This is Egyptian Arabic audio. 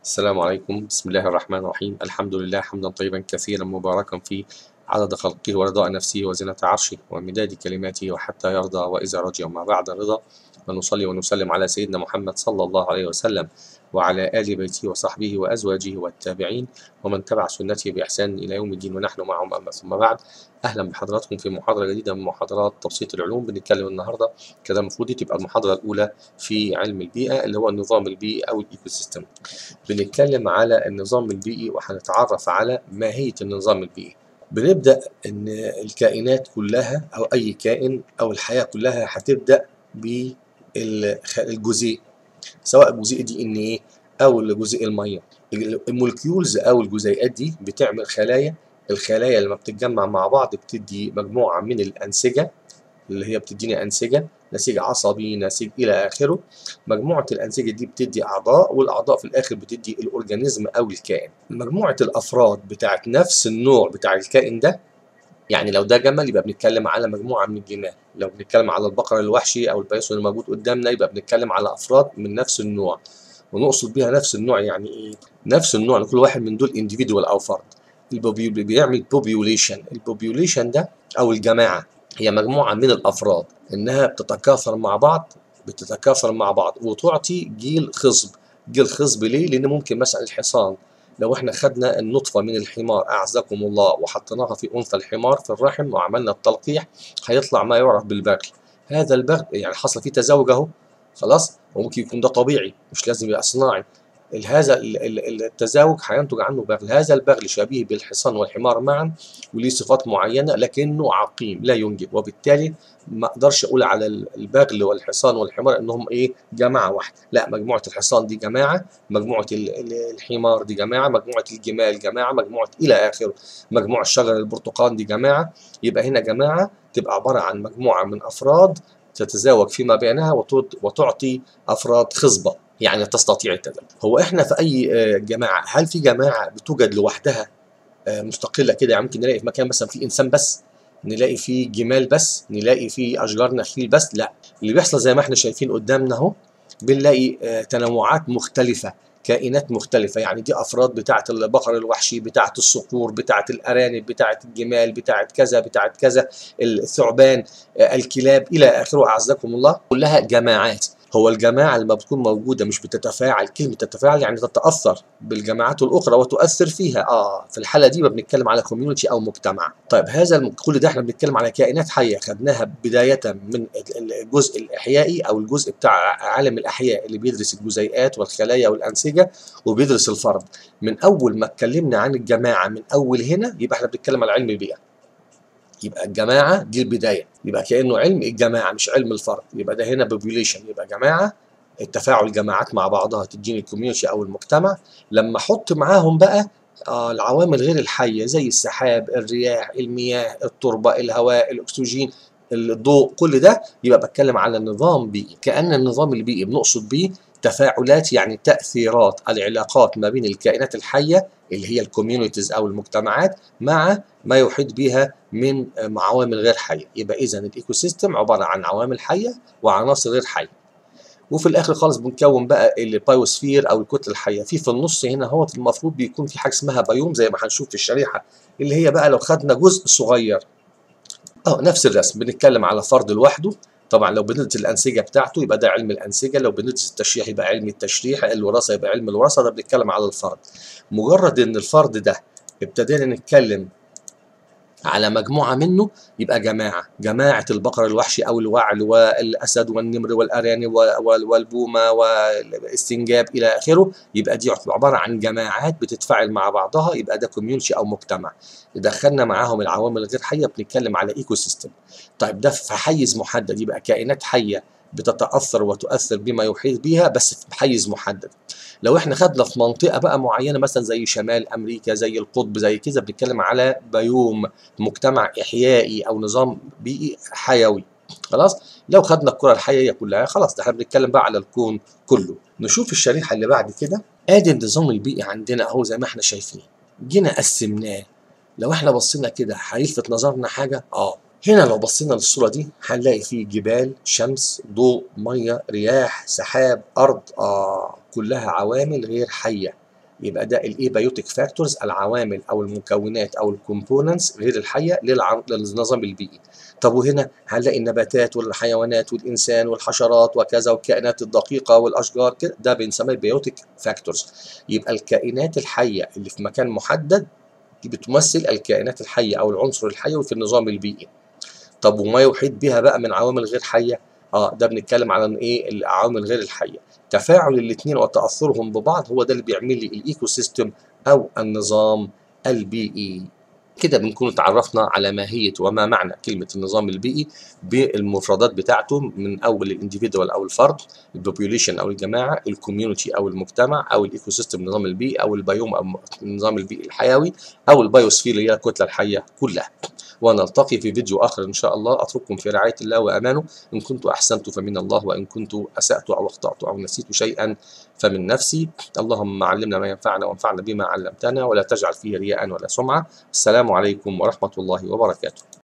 السلام عليكم بسم الله الرحمن الرحيم الحمد لله حمدا طيبا كثيرا مباركا فيه عدد خلقه ورضاء نفسه وزنة عرشه ومداد كلماته وحتى يرضى وإذا رجع وما بعد الرضا ونصلي ونسلم على سيدنا محمد صلى الله عليه وسلم وعلى آل بيته وصحبه وأزواجه والتابعين ومن تبع سنته بإحسان إلى يوم الدين ونحن معهم أما ثم بعد أهلا بحضراتكم في محاضرة جديدة من محاضرات تبسيط العلوم بنتكلم النهاردة كده المفروض تبقى المحاضرة الأولى في علم البيئة اللي هو النظام البيئي أو الإيكو سيستم بنتكلم على النظام البيئي وهنتعرف على ماهية النظام البيئي بنبدأ إن الكائنات كلها أو أي كائن أو الحياة كلها هتبدأ بالجزيء سواء جزيء دي ان ايه او جزيء الميه المولكيولز او الجزيئات دي بتعمل خلايا الخلايا لما بتتجمع مع بعض بتدي مجموعه من الانسجه اللي هي بتدينا انسجه نسيج عصبي نسيج الى اخره مجموعه الانسجه دي بتدي اعضاء والاعضاء في الاخر بتدي الاورجانيزم او الكائن مجموعه الافراد بتاعت نفس النوع بتاع الكائن ده يعني لو ده جمل يبقى بنتكلم على مجموعه من الجمال لو بنتكلم على البقر الوحشي او البايثون الموجود قدامنا يبقى بنتكلم على افراد من نفس النوع ونقصد بيها نفس النوع يعني ايه نفس النوع لكل واحد من دول individual او فرد بيعمل بوبيوليشن البوبيوليشن ده او الجماعه هي مجموعه من الافراد انها بتتكاثر مع بعض بتتكاثر مع بعض وتعطي جيل خصب جيل خصب ليه لان ممكن مثلا الحصان لو احنا خدنا النطفه من الحمار اعزكم الله وحطيناها في انثى الحمار في الرحم وعملنا التلقيح هيطلع ما يعرف بالبغل هذا البغل يعني حصل فيه تزاوج اهو خلاص وممكن يكون ده طبيعي مش لازم يبقى صناعي هذا التزاوج هينتج عنه بغل هذا البغل شبيه بالحصان والحمار معا وليه صفات معينه لكنه عقيم لا ينجب وبالتالي ما اقدرش اقول على البغل والحصان والحمار انهم ايه جماعه واحده لا مجموعه الحصان دي جماعه مجموعه الحمار دي جماعه مجموعه الجمال جماعه مجموعه الى اخره مجموعه الشجر البرتقال دي جماعه يبقى هنا جماعه تبقى عباره عن مجموعه من افراد تتزاوج فيما بينها وتعطي افراد خصبه يعني تستطيع التداول هو احنا في اي جماعه هل في جماعه بتوجد لوحدها مستقله كده يعني ممكن نلاقي في مكان مثلا في انسان بس نلاقي فيه جمال بس نلاقي فيه اشجار نخيل بس لا اللي بيحصل زي ما احنا شايفين قدامنا اهو بنلاقي تنوعات مختلفه كائنات مختلفة يعني دي أفراد بتاعة البقر الوحشي بتاعة الصقور بتاعة الأرانب بتاعة الجمال بتاعة كذا بتاعة كذا الثعبان الكلاب إلى آخره أعزكم الله كلها جماعات هو الجماعة لما بتكون موجودة مش بتتفاعل كلمة تتفاعل يعني تتأثر بالجماعات الأخرى وتؤثر فيها آه في الحالة دي بنتكلم على كوميونتي أو مجتمع طيب هذا الم... كل ده احنا بنتكلم على كائنات حية خدناها بداية من الجزء الإحيائي أو الجزء بتاع عالم الأحياء اللي بيدرس الجزيئات والخلايا والأنسجة وبيدرس الفرد من أول ما اتكلمنا عن الجماعة من أول هنا يبقى احنا بنتكلم على علم البيئة يبقى الجماعة دي البداية يبقى كأنه علم الجماعة مش علم الفرد يبقى ده هنا بوبيوليشن يبقى جماعة التفاعل جماعات مع بعضها تديني الكوميونتي أو المجتمع لما أحط معاهم بقى آه العوامل غير الحية زي السحاب الرياح المياه التربة الهواء الأكسجين الضوء كل ده يبقى بتكلم على نظام بيئي كأن النظام البيئي بنقصد بيه تفاعلات يعني تأثيرات العلاقات ما بين الكائنات الحية اللي هي الكوميونيتيز أو المجتمعات مع ما يحيط بها من عوامل غير حية يبقى إذا الإيكو سيستم عبارة عن عوامل حية وعناصر غير حية وفي الآخر خالص بنكون بقى البايوسفير أو الكتلة الحية في في النص هنا هو المفروض بيكون في حاجة اسمها بايوم زي ما هنشوف في الشريحة اللي هي بقى لو خدنا جزء صغير اه نفس الرسم بنتكلم على فرد لوحده طبعا لو بندرس الانسجه بتاعته يبقى ده علم الانسجه لو بندرس التشريح يبقى علم التشريح الوراثه يبقى علم الوراثه ده بنتكلم على الفرد مجرد ان الفرد ده ابتدينا نتكلم على مجموعة منه يبقى جماعة جماعة البقر الوحشي أو الوعل والأسد والنمر والأرانب والبومة والاستنجاب إلى آخره يبقى دي عبارة عن جماعات بتتفاعل مع بعضها يبقى ده كوميونتي أو مجتمع دخلنا معاهم العوامل الغير حية بنتكلم على إيكو سيستم طيب ده في حيز محدد يبقى كائنات حية بتتأثر وتؤثر بما يحيط بها بس في حيز محدد لو احنا خدنا في منطقه بقى معينه مثلا زي شمال امريكا زي القطب زي كده بنتكلم على بيوم مجتمع احيائي او نظام بيئي حيوي خلاص لو خدنا الكره الحيه كلها خلاص ده احنا بنتكلم بقى على الكون كله نشوف الشريحه اللي بعد كده ادي النظام البيئي عندنا اهو زي ما احنا شايفين جينا قسمناه لو احنا بصينا كده هيلفت نظرنا حاجه اه هنا لو بصينا للصورة دي هنلاقي فيه جبال شمس ضوء مية رياح سحاب أرض آه كلها عوامل غير حية يبقى ده الايبايوتيك فاكتورز العوامل او المكونات او الكومبوننتس غير الحيه للع- للنظام البيئي طب وهنا هنلاقي النباتات والحيوانات والانسان والحشرات وكذا والكائنات الدقيقه والاشجار كده ده بنسميه بيوتيك فاكتورز يبقى الكائنات الحيه اللي في مكان محدد دي بتمثل الكائنات الحيه او العنصر الحيوي في النظام البيئي طب وما يحيط بها بقى من عوامل غير حيه اه ده بنتكلم على ايه العوامل غير الحيه تفاعل الاثنين وتاثرهم ببعض هو ده اللي بيعمل لي الايكو سيستم او النظام البيئي كده بنكون تعرفنا على ماهيه وما معنى كلمه النظام البيئي بالمفردات بتاعته من اول الانديفيدوال او الفرد البوبيوليشن او الجماعه الكوميونتي او المجتمع او الايكو سيستم النظام البيئي او البيوم او النظام البيئي الحيوي او البايوسفير اللي هي الكتله الحيه كلها ونلتقي في فيديو آخر إن شاء الله أترككم في رعاية الله وأمانه إن كنت أحسنت فمن الله وإن كنت أسأت أو أخطأت أو نسيت شيئا فمن نفسي اللهم علمنا ما ينفعنا وانفعنا بما علمتنا ولا تجعل فيه رياء ولا سمعة السلام عليكم ورحمة الله وبركاته